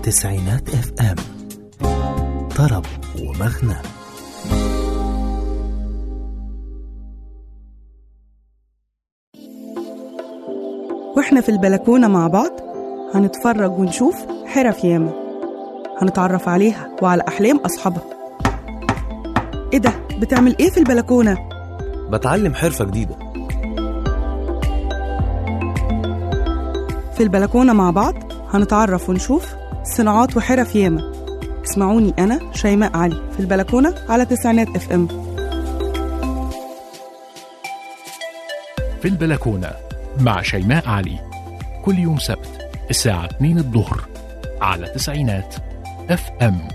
تسعينات اف ام طرب ومغنى واحنا في البلكونة مع بعض هنتفرج ونشوف حرف ياما هنتعرف عليها وعلى أحلام أصحابها إيه ده؟ بتعمل إيه في البلكونة؟ بتعلم حرفة جديدة في البلكونة مع بعض هنتعرف ونشوف صناعات وحرف ياما اسمعوني أنا شيماء علي في البلكونة على تسعينات اف ام في البلكونة مع شيماء علي كل يوم سبت الساعة 2 الظهر على تسعينات اف ام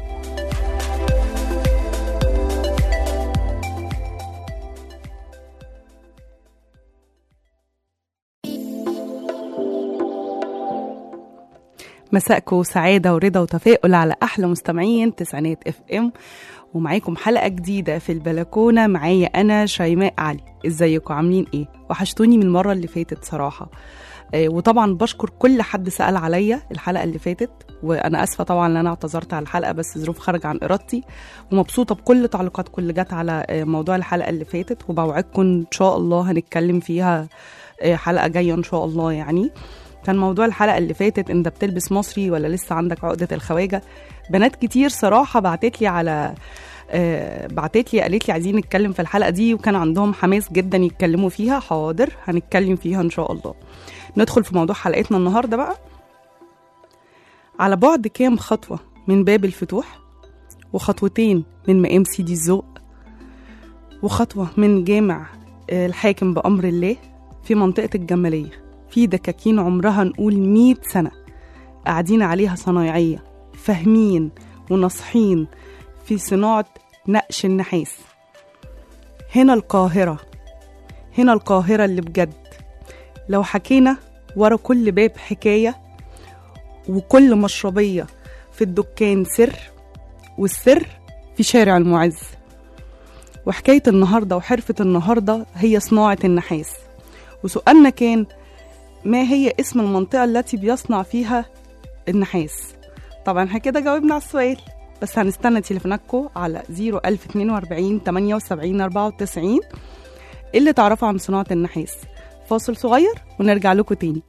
مساءكم سعادة ورضا وتفاؤل على أحلى مستمعين تسعينات اف ام ومعاكم حلقة جديدة في البلكونة معايا أنا شيماء علي ازيكم عاملين ايه؟ وحشتوني من المرة اللي فاتت صراحة آه، وطبعا بشكر كل حد سأل عليا الحلقة اللي فاتت وأنا آسفة طبعا إن أنا اعتذرت على الحلقة بس ظروف خارجة عن إرادتي ومبسوطة بكل تعليقاتكم اللي جت على آه، موضوع الحلقة اللي فاتت وبوعدكم إن شاء الله هنتكلم فيها آه، حلقة جاية إن شاء الله يعني كان موضوع الحلقة اللي فاتت انت بتلبس مصري ولا لسه عندك عقدة الخواجة بنات كتير صراحة بعتت لي على آه بعتت لي قالت لي عايزين نتكلم في الحلقة دي وكان عندهم حماس جدا يتكلموا فيها حاضر هنتكلم فيها ان شاء الله ندخل في موضوع حلقتنا النهاردة بقى على بعد كام خطوة من باب الفتوح وخطوتين من مقام سيدي الذوق وخطوة من جامع آه، الحاكم بأمر الله في منطقة الجمالية في دكاكين عمرها نقول مية سنة قاعدين عليها صنايعية فاهمين وناصحين في صناعة نقش النحاس هنا القاهرة هنا القاهرة اللي بجد لو حكينا ورا كل باب حكاية وكل مشربية في الدكان سر والسر في شارع المعز وحكاية النهاردة وحرفة النهاردة هي صناعة النحاس وسؤالنا كان ما هي اسم المنطقة التي بيصنع فيها النحاس طبعا احنا كده جاوبنا على السؤال بس هنستنى تليفوناتكم على 01042 78 94 اللي تعرفوا عن صناعة النحاس فاصل صغير ونرجع لكم تاني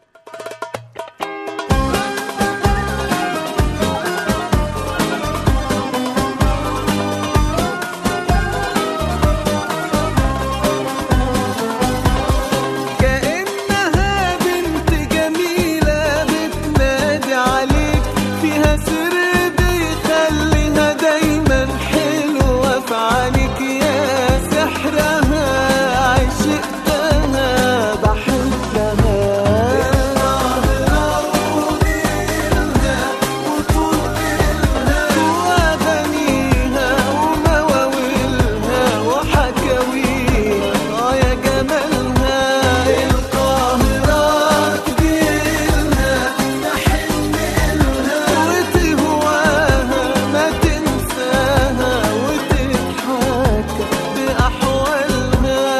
كأنها بنت جميلة بتنادي عليك فيها سر بيخليها دايما حلوة في عينيك يا سحرها عشقتها بحبها وأغانيها ومواويلها وحكاويها آه يا جمالها القاهرة تجيلها تحنلها وتهواها ما تنساها وتضحك بأحوالها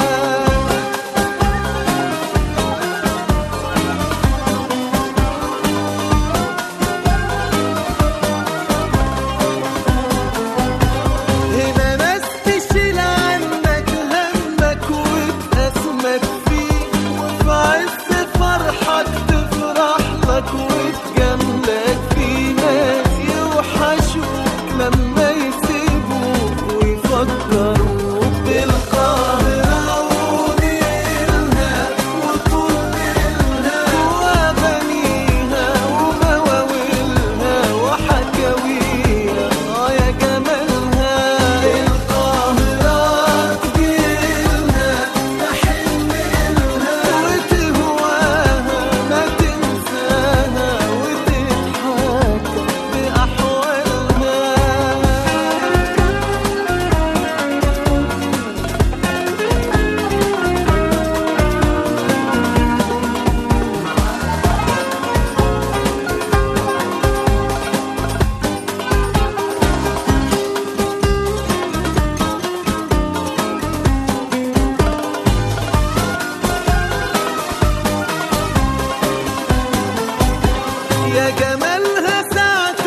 هنا ناس تشيل عنك همك وتأسمك فيه وفي عز فرحك تفرح لك وتجاملك فيه ناس يوحشوك لما يسيبوك ويفكروك بالقاهرة ونيلها وطولها وأغانيها ومواويلها وحكاويها آه يا جمالها القاهرة تجيلها تحنلها وتهواها ما تنساها وتضحك بأحوالها يا جمالها ساعة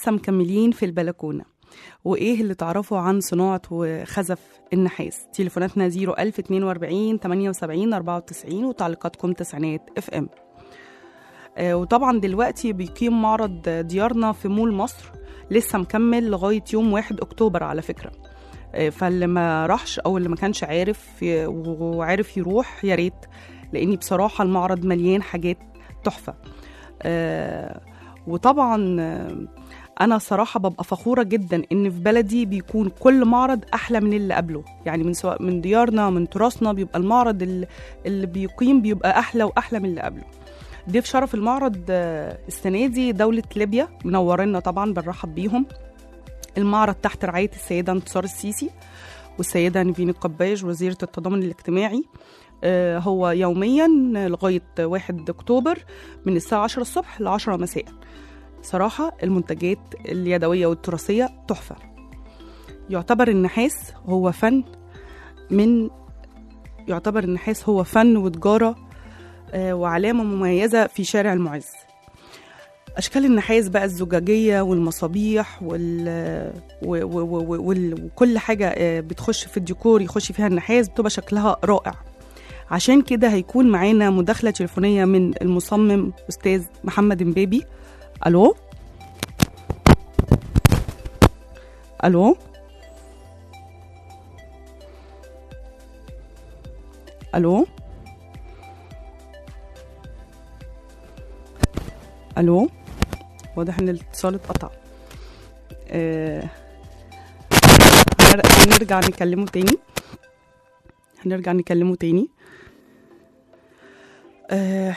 ولسه مكملين في البلكونة وإيه اللي تعرفوا عن صناعة وخزف النحاس تليفوناتنا 01042 78 94 وتعليقاتكم تسعينات اف ام آه، وطبعا دلوقتي بيقيم معرض ديارنا في مول مصر لسه مكمل لغاية يوم 1 أكتوبر على فكرة آه، فاللي ما راحش أو اللي ما كانش عارف ي- وعارف يروح يا ريت لأني بصراحة المعرض مليان حاجات تحفة آه، وطبعا آه، انا صراحه ببقى فخوره جدا ان في بلدي بيكون كل معرض احلى من اللي قبله يعني من سواء من ديارنا من تراثنا بيبقى المعرض اللي, اللي بيقيم بيبقى احلى واحلى من اللي قبله ضيف شرف المعرض آه، السنه دي دوله ليبيا منورينا طبعا بنرحب بيهم المعرض تحت رعايه السيده انتصار السيسي والسيده نيفين القباج وزيره التضامن الاجتماعي آه، هو يوميا لغايه 1 اكتوبر من الساعه 10 الصبح ل 10 مساء صراحة المنتجات اليدوية والتراثية تحفة يعتبر النحاس هو فن من يعتبر النحاس هو فن وتجارة آه، وعلامة مميزة في شارع المعز أشكال النحاس بقى الزجاجية والمصابيح وال... و... و... و... وال... وكل حاجة آه، بتخش في الديكور يخش فيها النحاس بتبقى شكلها رائع عشان كده هيكون معانا مداخلة تليفونية من المصمم أستاذ محمد مبابي الو الو الو الو واضح ان الاتصال اتقطع آه، هنر- هنرجع نكلمه تاني هنرجع نكلمه تاني آه،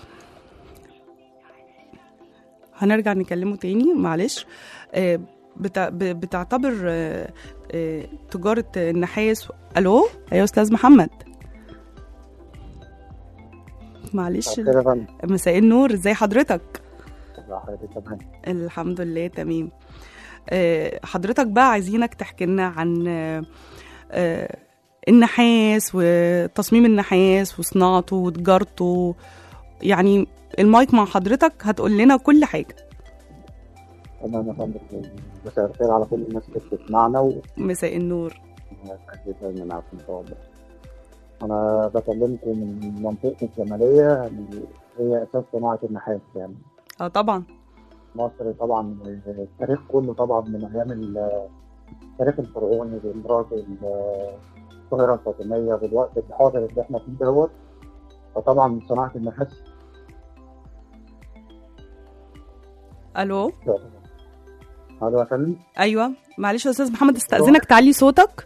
هنرجع نكلمه تاني معلش آه، بتع- ب- بتعتبر آه، آه، تجارة النحاس الو يا استاذ محمد معلش كده يا فندم مساء النور ازاي حضرتك الله حضرتك تمام الحمد لله تمام آه، حضرتك بقى عايزينك تحكي لنا عن آه، آه، النحاس وتصميم النحاس وصناعته وتجارته يعني المايك مع حضرتك هتقول لنا كل حاجة تمام يا فندم مساء الخير على كل الناس اللي بتسمعنا مساء النور وأكيد دايما معاكم إن شاء الله أنا بكلمكم من منطقة الجمالية يعني هي أساس صناعة النحاس يعني اه طبعا مصر طبعا التاريخ كله طبعا من أيام ال- التاريخ الفرعوني بإمراض ال- القاهرة الفاطمية بالوقت الحاضر اللي إحنا فيه دوت فطبعا صناعة النحاس الو هذا يا فندم ايوه معلش يا استاذ محمد استاذنك تعلي صوتك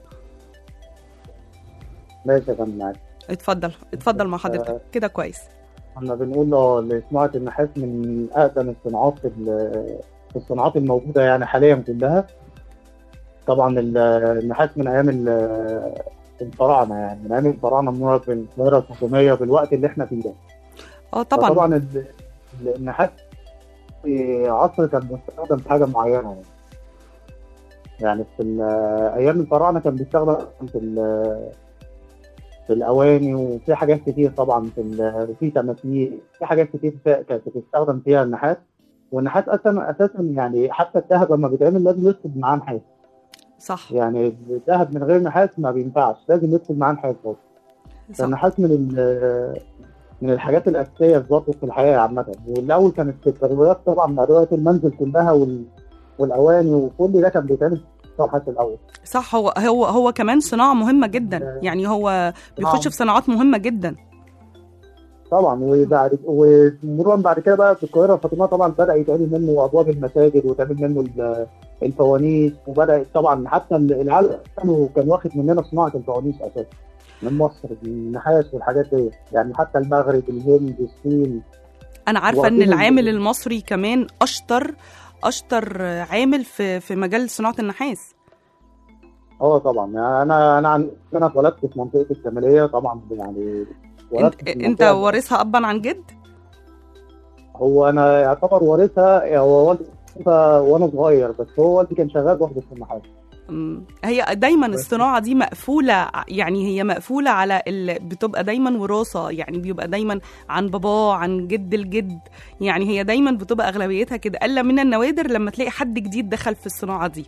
ماشي يا فندم معاك اتفضل اتفضل مع حضرتك كده كويس احنا بنقول اه لصناعة النحاس من أقدم الصناعات في ال- في الصناعات الموجودة يعني حاليا كلها طبعا ال- النحاس من أيام ال- الفراعنة يعني من أيام الفراعنة من وقت القاهرة الحكومية بالوقت اللي احنا فيه ده اه طبعا طبعا النحاس في عصر كان بيستخدم في حاجة معينة يعني يعني في ال- أيام الفراعنة كان بيستخدم في ال- في الأواني وفي حاجات كتير طبعا في ال- في تماثيل في حاجات كتير فيها- كانت بتستخدم فيها النحاس والنحاس أساسا أساسا يعني حتى الذهب لما بيتعمل لازم يدخل معاه نحاس صح يعني الذهب من غير نحاس ما بينفعش لازم يدخل معاه نحاس برضه صح فالنحاس من ال- من الحاجات الأساسية برضه في الحياة عامة والأول كانت في الترويات طبعا أدوات المنزل كلها وال... والأواني وكل ده كان بيتعمل في النحاس الأول صح هو هو هو كمان صناعة مهمة جدا يعني هو بيخش في صناعات مهمة جدا طبعا وبعد ومرورا بعد كده بقى في القاهره الفاطميه طبعا بدا يتعمل منه ابواب المساجد وتعمل منه ال- الفوانيس وبدا طبعا حتى العالم كانوا كان واخد مننا صناعه الفوانيس اساسا من مصر النحاس والحاجات دي يعني حتى المغرب الهند الصين انا عارفة ان واخدين العامل ال- المصري كمان اشطر اشطر عامل في في مجال صناعة النحاس اه طبعا يعني انا انا عن انا اتولدت في منطقه الشماليه طبعا يعني اتولدت انت, في انت منطقة- وارثها ابا عن جد هو انا يعتبر وارثها هو والدي ف- وانا صغير بس هو والدي كان شغال برضه في النحاس مم. هي دايما بس- الصناعه دي مقفوله يعني هي مقفوله على ال... بتبقى دايما وراثه يعني بيبقى دايما عن باباه عن جد الجد يعني هي دايما بتبقى اغلبيتها كده الا من النوادر لما تلاقي حد جديد دخل في الصناعه دي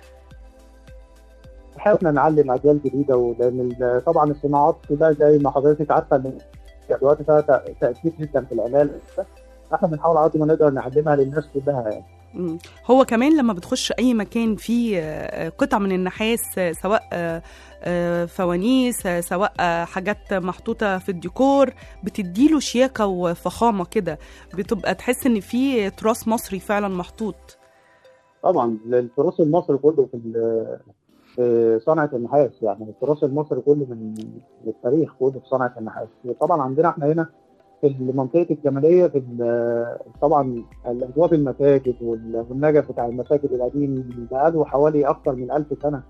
حاولنا نعلم اجيال جديده ولان ال- طبعا الصناعات كلها زي ما حضرتك عارفه ان دلوقتي فيها تأ- تاثير جدا في العماله احنا بنحاول على قد ما نقدر نعلمها للناس كلها يعني مم. هو كمان لما بتخش اي مكان فيه آه، قطع من النحاس آه، سواء آه، آه، فوانيس آه، سواء آه، حاجات محطوطه في الديكور بتديله شياكه وفخامه كده بتبقى تحس ان في تراث مصري فعلا محطوط طبعا التراث المصري كله في ال- في صنعه النحاس يعني التراث المصري كله من من التاريخ كله في صنعه النحاس طبعا عندنا احنا هنا في منطقه الجماليه في ال- طبعا الابواب المساجد وال- والنجف بتاع المساجد القديم بقاله حوالي اكثر من 1000 سنه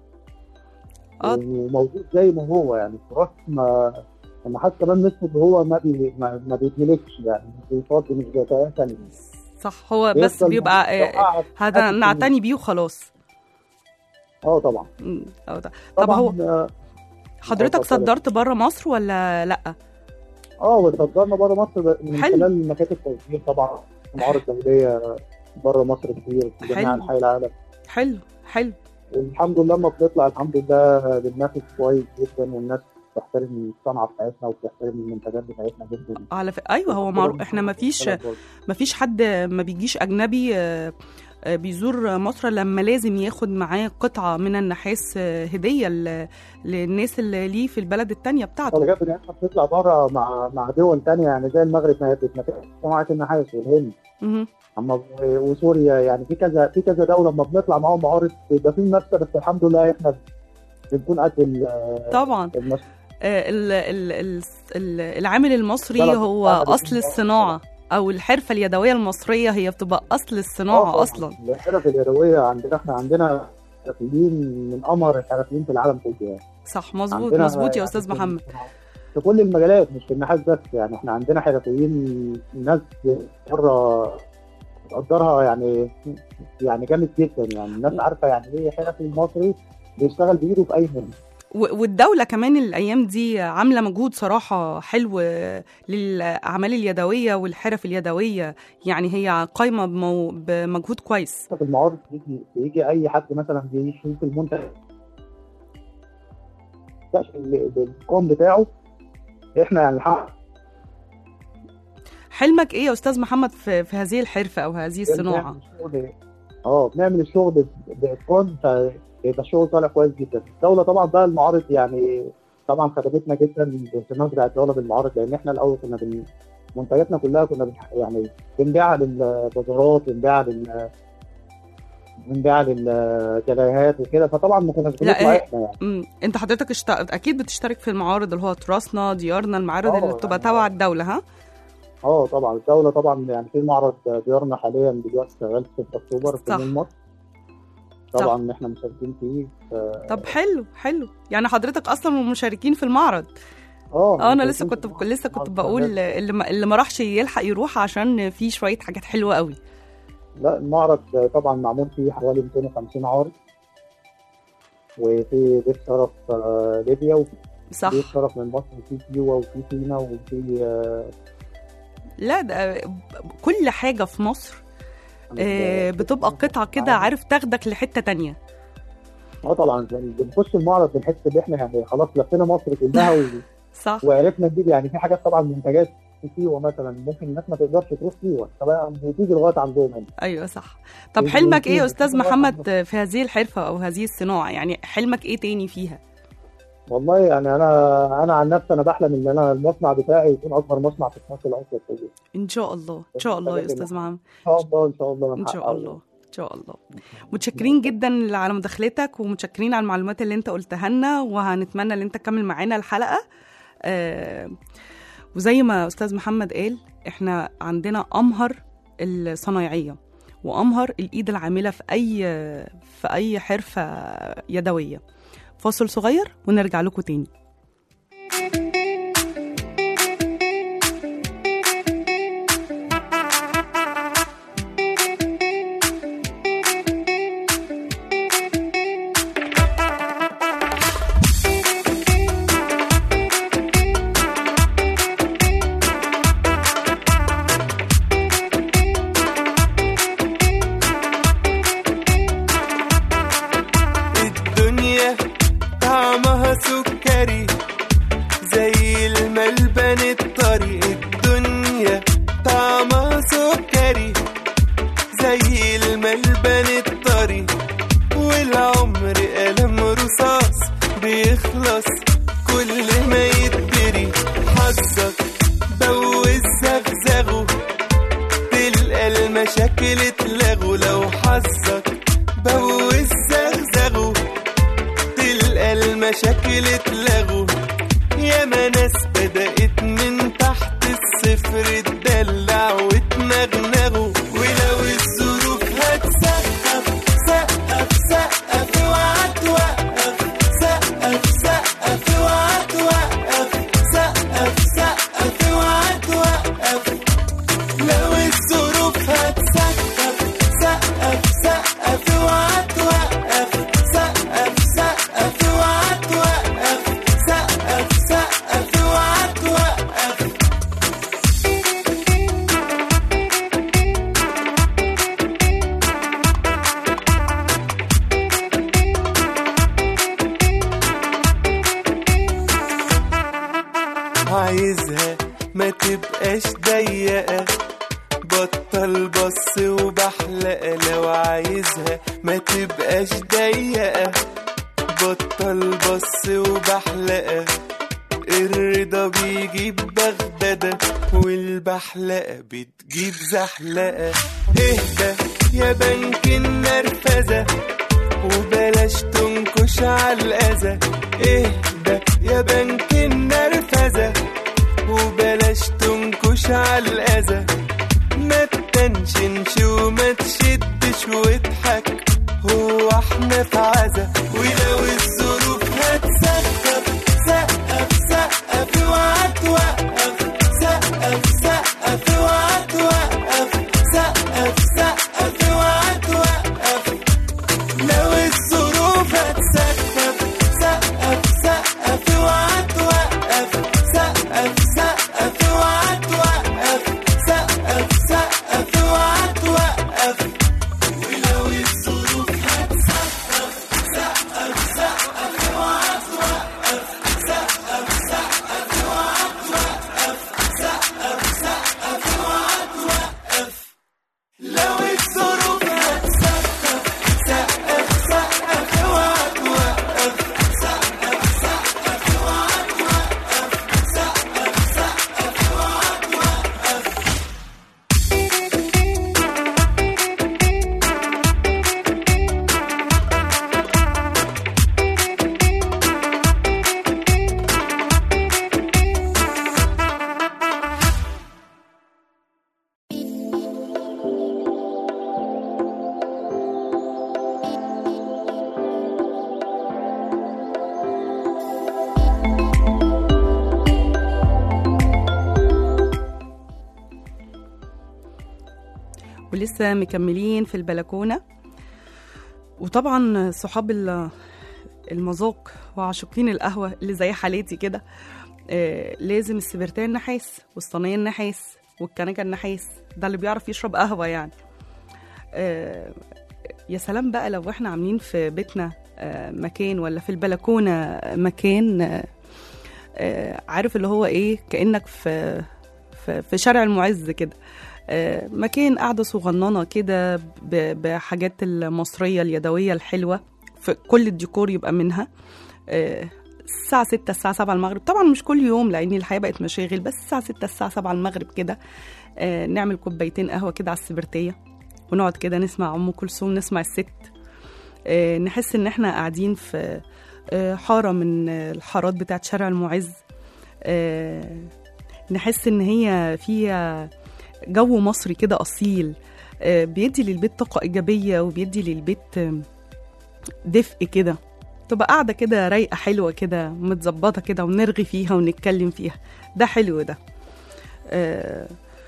اه وموجود زي ما هو يعني التراث ما النحاس كمان مثل اللي هو ما بي ما, ما بيتملكش يعني مش بيفضي مش بيتيسن صح هو بس بيفضل بيبقى لو آه، قعد هذا عدد نعتني بيه وخلاص اه طبعا مم. أو ده. طب طبعا هو آه، حضرتك اتفضل. صدرت بره مصر ولا لا اه وصدرنا بره مصر ب- من حلو. خلال مكاتب تصدير طبعا معارض دوليه بره مصر كتير في جميع حلو. انحاء العالم حلو حلو والحمد لله لما بنطلع الحمد لله بننافس كويس جدا والناس بتحترم الصنعه بتاعتنا وبتحترم المنتجات بتاعتنا جدا على ف... ايوه هو معروف احنا ما فيش ما فيش حد ما بيجيش اجنبي آه، آه، بيزور مصر لما لازم ياخد معاه قطعه من النحاس آه، هديه ل- للناس اللي ليه في البلد التانية بتاعته طب بجد احنا بنطلع بره مع مع دول تانية يعني زي المغرب ما هي بتنافس صناعه النحاس والهند مهم. اما وسوريا يعني في كذا في كذا دوله لما بنطلع معاهم معارض بيبقى في منافسه بس الحمد لله احنا بنكون قد ال- طبعا المس- آه، ال- ال- ال- ال- العامل المصري بلد هو بتاعنا اصل بتكون الصناعه او الحرفه اليدويه المصريه هي بتبقى اصل آه الصناعه طبعاً. اصلا الحرف اليدويه عندنا احنا عندنا حرفيين من امهر الحرفيين في العالم كله يعني صح مظبوط عندنا مظبوط يا يعني استاذ في- محمد في كل المجالات مش في النحاس بس يعني احنا عندنا حرفيين ناس بره بتقدرها يعني يعني جامد جدا يعني الناس عارفه يعني ايه حرفي المصري بيشتغل بايده في اي مهنه و- والدولة كمان الأيام دي عاملة مجهود صراحة حلو للأعمال اليدوية والحرف اليدوية يعني هي قايمة بمو... بمجهود كويس في المعارض بيجي بيجي اي حد مثلا بيشوف المنتج بالكوم بتاعه احنا يعني الحق حلمك إيه يا أستاذ محمد في, في هذه الحرفة أو هذه الصناعة؟ بنعمل الشغل- اه بنعمل الشغل ب- باتقان فيبقى الشغل طالع كويس جدا الدوله طبعا بقى المعارض يعني طبعا خدمتنا جدا باهتمام بتاع الدوله بالمعارض لان احنا الاول كنا بن... منتجاتنا كلها كنا بن... يعني بنبيعها للبازارات بنبيعها لل بنبيعها للجنايات وكده فطبعا ما كناش لا، بنطلع هي- احنا يعني مم. أنت حضرتك اشت... أكيد بتشترك في المعارض اللي هو تراثنا ديارنا المعارض آه، اللي بتبقى يعني- تبع الدولة ها؟ اه طبعا الدوله طبعا يعني في معرض ديارنا حاليا دلوقتي شغال في 6 اكتوبر صح. في مول مصر طبعا احنا مشاركين فيه ف- طب حلو حلو يعني حضرتك أصلا من المشاركين في المعرض اه اه انا لسه مشاركين كنت في لسه كنت المعرض بقول شغال. اللي ما, اللي ما راحش يلحق يروح عشان في شويه حاجات حلوه قوي لا المعرض طبعا معمول فيه حوالي 250 عارض وفي ضيف شرف آه، ليبيا وفي صح ضيف شرف من مصر وفي سيوه وفي سينا وفي آه، لا ده كل حاجه في مصر آه، بتبقى قطعه كده عارف تاخدك لحته تانية اه طبعا بنخش المعرض بنحس ان احنا يعني خلاص لفينا مصر كلها و... صح وعرفنا نجيب يعني في حاجات طبعا منتجات في سيوه مثلا ممكن الناس ما تقدرش تروح سيوه طبعا بتيجي لغايه عندهم هنا ايوه صح طب بيجي حلمك ايه يا يجيب استاذ كده محمد في هذه الحرفه او هذه الصناعه يعني حلمك ايه تاني فيها والله يعني انا انا عن نفسي انا بحلم ان انا المصنع بتاعي يكون اكبر مصنع في الشرق الاوسط كله ان شاء الله ان شاء الله يا استاذ محمد ان شاء الله ان شاء الله ان شاء هنحققه. الله ان شاء الله متشكرين جدا على مداخلتك ومتشكرين على المعلومات اللي انت قلتها لنا وهنتمنى ان انت تكمل معانا الحلقه آه وزي ما استاذ محمد قال احنا عندنا امهر الصنايعيه وامهر الايد العامله في اي في اي حرفه يدويه فاصل صغير ونرجع لكم تاني المشاكل اتلغوا ياما ناس بدأت من تحت الصفر تدلع وتنغنغوا ولو الظروف هتسقف سقف سقف اوعى توقف سقف سقف اوعى توقف سقف سقف اوعى توقف لو الظروف هتسقف سقف سقف اوعى توقف سقف سقف اوعى توقف سقف سقف اوعى توقف عايزها ما تبقاش ضيقة بطل بص وبحلقة لو عايزها ما تبقاش ضيقة بطل بص وبحلقة الرضا بيجيب بغدادة والبحلقة بتجيب زحلقة اهدى يا بنك النرفزة وبلاش تنكش على الأذى اهدى يا بنك النرفزة وبلاش تنكش على الأذى ما تتنشنش وما تشدش واضحك هو احنا في عزا ولو الظروف هتسقف سقف سقف اوعى توقف سقف سقف اوعى توقف سقف سقف اوعى توقف لو الظروف هتسقف سقف سقف اوعى توقف سقف سقف اوعى توقف سقف سقف اوعى توقف ولو الظروف هتسقف سقف سقف اوعى توقف سقف سقف اوعى توقف سقف سقف اوعى توقف لو الظروف هتسقف سقف سقف اوعى توقف سقف سقف اوعى توقف سقف سقف اوعى توقف ولسه مكملين في البلكونة وطبعا صحاب ال- المذاق وعاشقين القهوة اللي زي حالتي كده آه، لازم السبرتين النحاس والصينية النحاس والكنكة النحاس ده اللي بيعرف يشرب قهوة يعني آه، يا سلام بقى لو احنا عاملين في بيتنا آه، مكان ولا في البلكونة مكان آه، آه، عارف اللي هو ايه كأنك في في, في شارع المعز كده آه، مكان قاعدة صغننة كده ب- بحاجات المصرية اليدوية الحلوة في كل الديكور يبقى منها آه، الساعة 6 الساعة 7 المغرب طبعا مش كل يوم لأن الحياة بقت مشاغل بس الساعة 6 الساعة 7 المغرب كده آه، نعمل كوبايتين قهوة كده على السبرتية ونقعد كده نسمع أم كلثوم نسمع الست آه، نحس إن إحنا قاعدين في آه، حارة من آه، الحارات بتاعت شارع المعز آه، نحس إن هي فيها جو مصري كده أصيل آه، بيدي للبيت طاقة إيجابية وبيدي للبيت آم، دفء كده تبقى قاعدة كده رايقة حلوة كده متظبطة كده ونرغي فيها ونتكلم فيها ده حلو ده آه،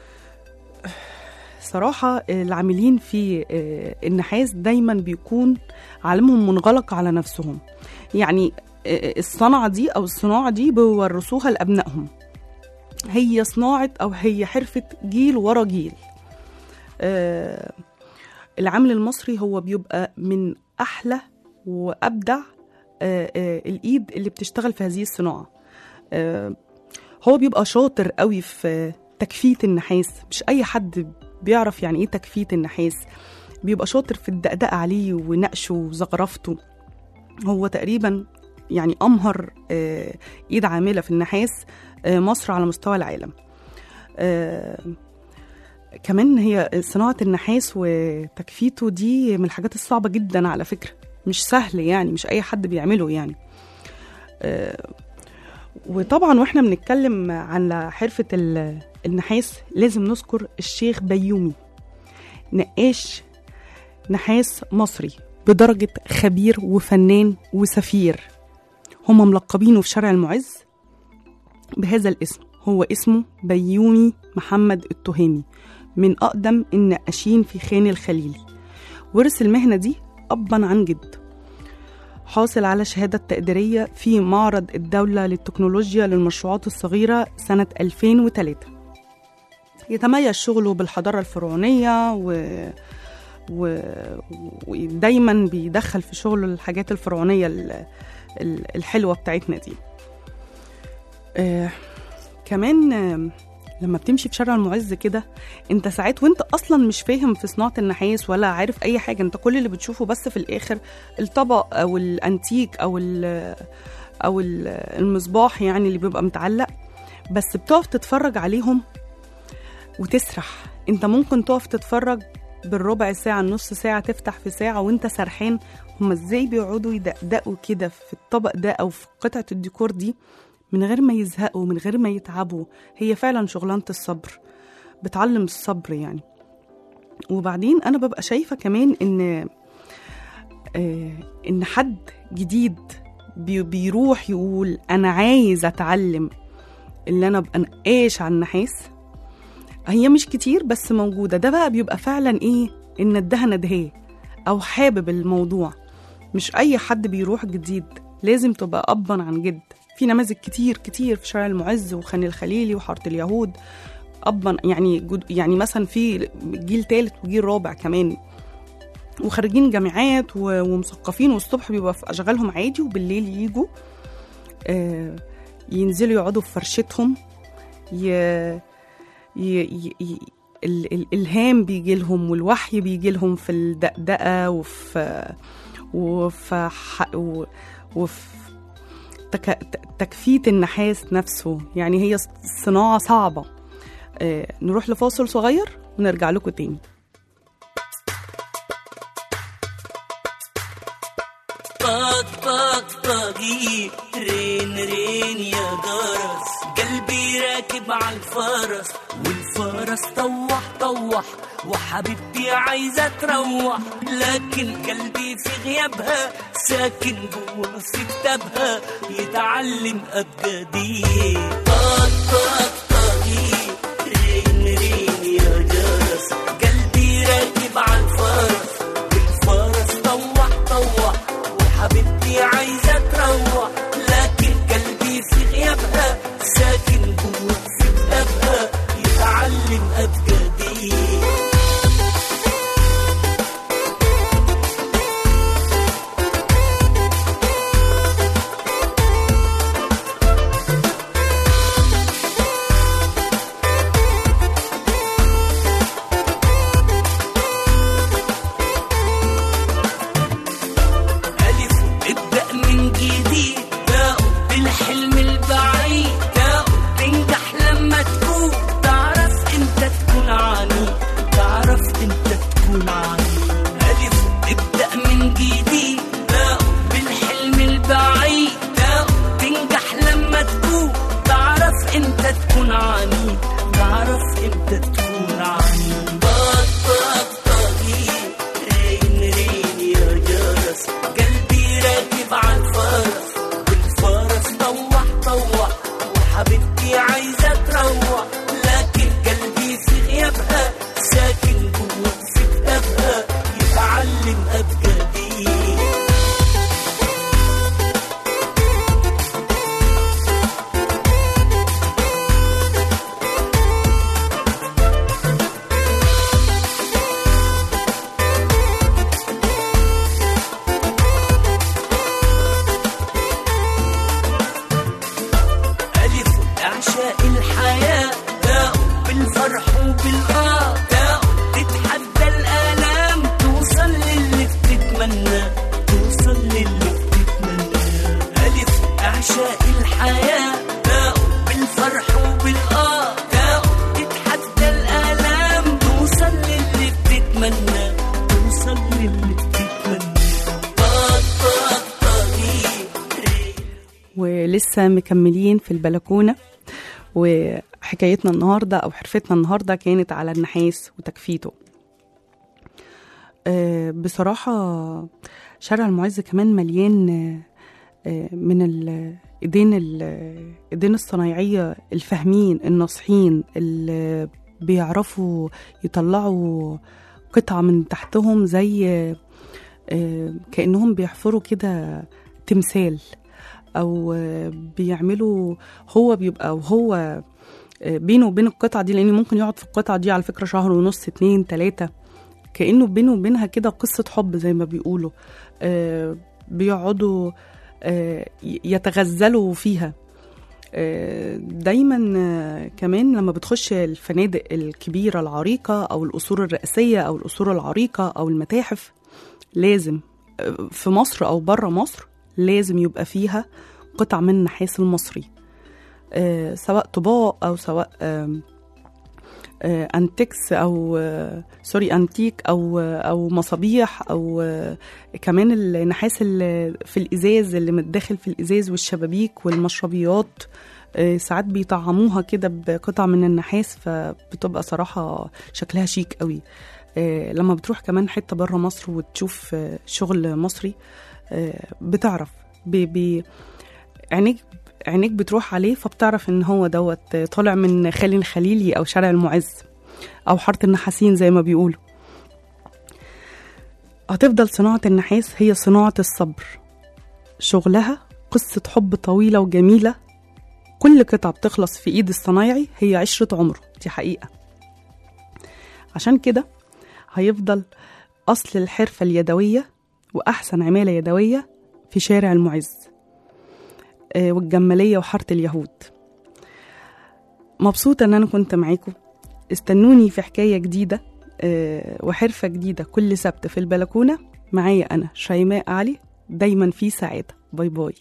صراحة العاملين في آه، النحاس دايما بيكون عالمهم منغلق على نفسهم يعني آه، الصنعة دي أو الصناعة دي بيورثوها لأبنائهم هي صناعة أو هي حرفة جيل ورا جيل آه، العامل المصري هو بيبقى من أحلى وأبدع آه، آه، الإيد اللي بتشتغل في هذه الصناعة آه، هو بيبقى شاطر قوي في تكفية النحاس مش أي حد بيعرف يعني إيه تكفية النحاس بيبقى شاطر في الدقدقة عليه ونقشه وزغرفته هو تقريبا يعني أمهر آه، إيد عاملة في النحاس آه، مصر على مستوى العالم آه، كمان هي صناعة النحاس وتكفيته دي من الحاجات الصعبة جدا على فكرة مش سهل يعني مش أي حد بيعمله يعني آه، وطبعا واحنا بنتكلم عن حرفة ال- النحاس لازم نذكر الشيخ بيومي نقاش نحاس مصري بدرجة خبير وفنان وسفير هم ملقبينه في شارع المعز بهذا الاسم هو اسمه بيومي محمد التهامي من أقدم النقاشين في خان الخليلي ورث المهنة دي أبا عن جد حاصل على شهادة تقديرية في معرض الدولة للتكنولوجيا للمشروعات الصغيرة سنة 2003 يتميز شغله بالحضارة الفرعونية و... و... ودايما بيدخل في شغله الحاجات الفرعونية ال... ال- الحلوة بتاعتنا دي آه كمان آه لما بتمشي في شارع المعز كده انت ساعات وانت اصلا مش فاهم في صناعه النحاس ولا عارف اي حاجه انت كل اللي بتشوفه بس في الاخر الطبق او الانتيك او ال او ال- المصباح يعني اللي بيبقى متعلق بس بتقف تتفرج عليهم وتسرح انت ممكن تقف تتفرج بالربع ساعة النص ساعة تفتح في ساعة وانت سرحان هما ازاي بيقعدوا يدقدقوا كده في الطبق ده او في قطعة الديكور دي من غير ما يزهقوا من غير ما يتعبوا هي فعلا شغلانة الصبر بتعلم الصبر يعني وبعدين انا ببقى شايفة كمان ان آه ان حد جديد بي- بيروح يقول انا عايز اتعلم اللي انا ابقى نقاش على النحاس هي مش كتير بس موجودة ده بقى بيبقى فعلا ايه ان ادها ندهاه او حابب الموضوع مش اي حد بيروح جديد لازم تبقى ابا عن جد في نماذج كتير كتير في شارع المعز وخان الخليلي وحاره اليهود ابا يعني جد يعني مثلا في جيل تالت وجيل رابع كمان وخارجين جامعات و- ومثقفين والصبح بيبقى في اشغالهم عادي وبالليل يجوا آه ينزلوا يقعدوا في فرشتهم ي... ي... ي... ي... ال... الالهام بيجي لهم والوحي بيجي لهم في الدقدقه وفي وفي ح... و... وفي تك... ت- تكفية النحاس نفسه يعني هي ص- صناعة صعبة آه نروح لفاصل صغير ونرجع لكم تاني طق طق طقي رين رين يا جرس قلبي راكب على الفرس والفرس طوح طوح وحبيبتي عايزة تروح لكن قلبي في غيابها ساكن جوا في كتابها يتعلم أبجدي طق طق طقي رين رين يا جرس قلبي راكب على الفرس والفرس طوح طوح وحبيبتي عايزة تروح لكن قلبي في غيابها ساكن جوا في كتابها يتعلم أبجدي ألف ابدأ من جديد تاء بالحلم البعيد تاء تنجح لما تكون تعرف انت تكون عني تعرف انت تكون عني ألف ابدأ من جديد تاء بالحلم البعيد تاء تنجح لما تكون تعرف انت تكون عني تعرف انت تكون عني طق طق طقي رين رين يا جرس قلبي راكب على الفرس والفرس طوح طوح وحبيبتي عايزة تروح لكن قلبي في غيابها ساكن جوا في كتابها يتعلم أبجدي ألف أعشاء الحياة تاء بالفرح وبالآه تاء تتحدى الآلام توصل للي بتتمنى توصل للي بتتمنى ألف أعشاء الحياة تاء بالفرح وبالآه تاء تتحدى الآلام توصل للي بتتمنى توصل للي بتتمنى طاق طاق طاقي ولسه مكملين في البلكونة وحكايتنا النهاردة أو حرفتنا النهاردة كانت على النحاس وتكفيته آه، بصراحة شارع المعز كمان مليان آه، آه، من ال- ايدين ال- ايدين الصنايعية الفاهمين الناصحين اللي بيعرفوا يطلعوا قطعة من تحتهم زي آه، كأنهم بيحفروا كده تمثال او آه، بيعملوا هو بيبقى وهو آه، بينه وبين القطعه دي لان ممكن يقعد في القطعه دي على فكره شهر ونص اتنين تلاته كانه بينه وبينها كده قصه حب زي ما بيقولوا آه، بيقعدوا آه، ي- يتغزلوا فيها آه، دايما آه، كمان لما بتخش الفنادق الكبيره العريقه او القصور الرئاسيه او القصور العريقه او المتاحف لازم آه، في مصر او بره مصر لازم يبقى فيها قطع من النحاس المصري آه، سواء طباق او سواء آم، آه، انتكس او آه، سوري انتيك او آه، او مصابيح او آه، كمان النحاس اللي في الازاز اللي متداخل في الازاز والشبابيك والمشربيات آه، ساعات بيطعموها كده بقطع من النحاس فبتبقى صراحة شكلها شيك قوي آه، لما بتروح كمان حتة بره مصر وتشوف آه، شغل مصري آه، بتعرف بي بي عينيك عينيك بتروح عليه فبتعرف ان هو دوت طالع من خالي الخليلي او شارع المعز او حاره النحاسين زي ما بيقولوا هتفضل صناعه النحاس هي صناعه الصبر شغلها قصه حب طويله وجميله كل قطعه بتخلص في ايد الصنايعي هي عشره عمره دي حقيقه عشان كده هيفضل اصل الحرفه اليدويه واحسن عماله يدويه في شارع المعز آه، والجمالية وحارة اليهود مبسوطة إن أنا كنت معاكم استنوني في حكاية جديدة آه، وحرفة جديدة كل سبت في البلكونة معايا أنا شيماء علي دايما في سعادة باي باي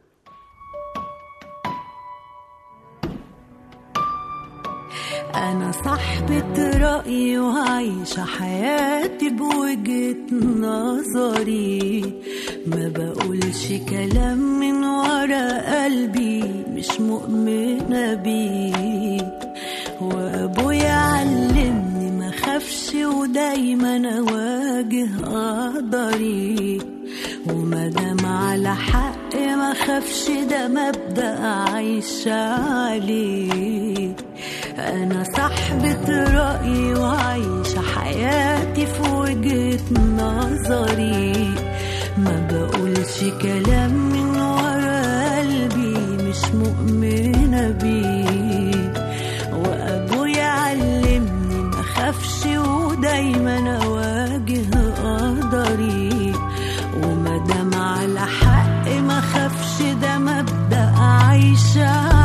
أنا صاحبة رأي وعايشة حياتي بوجهة نظري ما بقولش كلام من ورا قلبي مش مؤمنة بيه وأبويا علمني ما خافش ودايما أواجه قدري ومادام على حق ما خافش ده مبدأ عايشة عليه أنا صاحبة رأيي وعايشة حياتي في وجهة نظري ما بقولش كلام من ورا قلبي مش مؤمنة بيه وأبويا علمني ما خافش ودايما أواجه قدري ومادام على حق ما خافش ده مبدأ عايشة